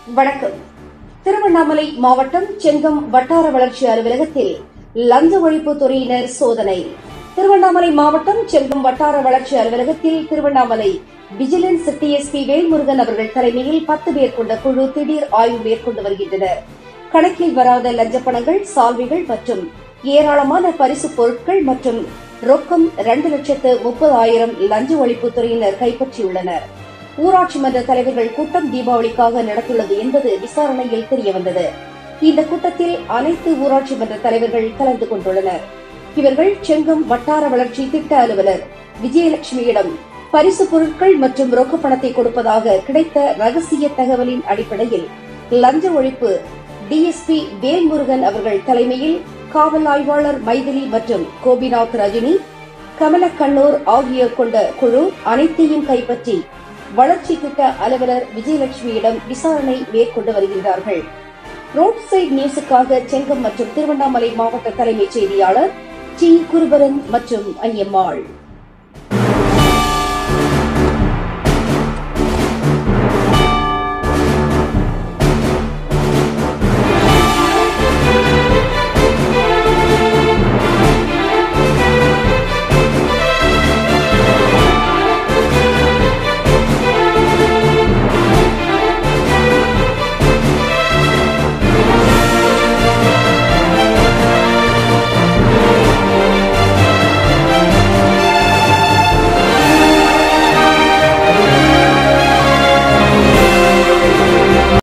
வணக்கம் திருவண்ணாமலை மாவட்டம் செங்கம் வட்டார வளர்ச்சி அலுவலகத்தில் லஞ்ச ஒழிப்பு துறையினர் சோதனை திருவண்ணாமலை மாவட்டம் செங்கம் வட்டார வளர்ச்சி அலுவலகத்தில் திருவண்ணாமலை விஜிலன்ஸ் டிஎஸ்பி வேல்முருகன் அவர்கள் தலைமையில் பத்து பேர் கொண்ட குழு திடீர் ஆய்வு மேற்கொண்டு வருகின்றனர் கணக்கில் வராத லஞ்ச பணங்கள் சால்வைகள் மற்றும் ஏராளமான பரிசு பொருட்கள் மற்றும் ரொக்கம் இரண்டு லட்சத்து முப்பது ஆயிரம் லஞ்ச ஒழிப்பு துறையினர் கைப்பற்றியுள்ளனர் ஊராட்சி மன்ற தலைவர்கள் கூட்டம் தீபாவளிக்காக நடத்துள்ளது என்பது விசாரணையில் தெரியவந்தது இந்த கூட்டத்தில் அனைத்து ஊராட்சி மன்ற தலைவர்கள் கலந்து கொண்டுள்ளனர் இவர்கள் செங்கம் வட்டார வளர்ச்சி திட்ட அலுவலர் விஜயலட்சுமியிடம் பரிசு பொருட்கள் மற்றும் ரொக்க பணத்தை கொடுப்பதாக கிடைத்த ரகசிய தகவலின் அடிப்படையில் லஞ்ச ஒழிப்பு டிஎஸ்பி வேல்முருகன் அவர்கள் தலைமையில் காவல் ஆய்வாளர் மைதிலி மற்றும் கோபிநாத் ரஜினி கமலக்கண்ணூர் ஆகியோர் கொண்ட குழு அனைத்தையும் கைப்பற்றி வளர்ச்சி திட்ட அலுவலர் விஜயலட்சுமியிடம் விசாரணை மேற்கொண்டு வருகின்றார்கள் ரோட் சைட் நியூஸுக்காக செங்கம் மற்றும் திருவண்ணாமலை மாவட்ட தலைமைச் செய்தியாளர் டி குருபரன் மற்றும் ஐயம்மாள்